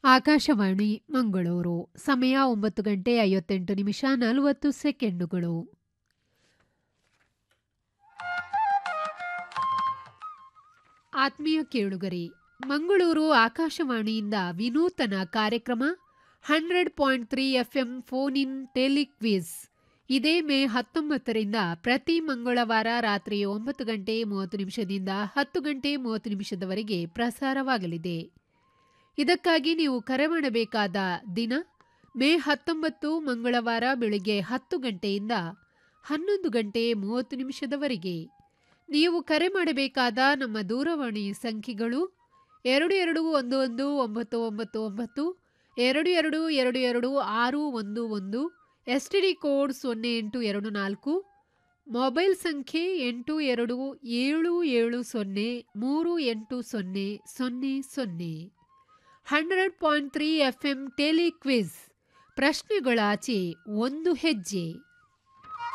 ಆಕಾಶವಾಣಿ ಮಂಗಳೂರು ಸಮಯ ಒಂಬತ್ತು ಗಂಟೆ ಐವತ್ತೆಂಟು ನಿಮಿಷ ನಲವತ್ತು ಸೆಕೆಂಡುಗಳು ಆತ್ಮೀಯ ಕೇಳುಗರೆ ಮಂಗಳೂರು ಆಕಾಶವಾಣಿಯಿಂದ ವಿನೂತನ ಕಾರ್ಯಕ್ರಮ hundred point three F M phone in telequiz ಇದೇ ಮೇ ಹತ್ತೊಂಬತ್ತರಿಂದ ಪ್ರತಿ ಮಂಗಳವಾರ ರಾತ್ರಿ ಒಂಬತ್ತು ಗಂಟೆ ಮೂವತ್ತು ನಿಮಿಷದಿಂದ ಹತ್ತು ಗಂಟೆ ಮೂವತ್ತು ನಿಮಿಷದವರೆಗೆ ಪ್ರಸಾರವಾಗಲಿದೆ ಇದಕ್ಕಾಗಿ ನೀವು ಕರೆ ಮಾಡಬೇಕಾದ ದಿನ ಮೇ ಹತ್ತೊಂಬತ್ತು ಮಂಗಳವಾರ ಬೆಳಿಗ್ಗೆ ಹತ್ತು ಗಂಟೆಯಿಂದ ಹನ್ನೊಂದು ಗಂಟೆ ಮೂವತ್ತು ನಿಮಿಷದವರೆಗೆ ನೀವು ಕರೆ ಮಾಡಬೇಕಾದ ನಮ್ಮ ದೂರವಾಣಿ ಸಂಖ್ಯೆಗಳು ಎರಡು ಎರಡು ಒಂದು ಒಂದು ಒಂಬತ್ತು ಒಂಬತ್ತು ಒಂಬತ್ತು ಎರಡು ಎರಡು ಎರಡು ಎರಡು ಆರು ಒಂದು ಒಂದು ಎಸ್ ಟಿ ಡಿ ಕೋಡ್ ಸೊನ್ನೆ ಎಂಟು ಎರಡು ನಾಲ್ಕು ಮೊಬೈಲ್ ಸಂಖ್ಯೆ ಎಂಟು ಎರಡು ಏಳು ಏಳು ಸೊನ್ನೆ ಮೂರು ಎಂಟು ಸೊನ್ನೆ ಸೊನ್ನೆ ಸೊನ್ನೆ hundred point three F M telequiz ಪ್ರಶ್ನೆಗಳಾಚೆ ಒಂದು ಹೆಜ್ಜೆ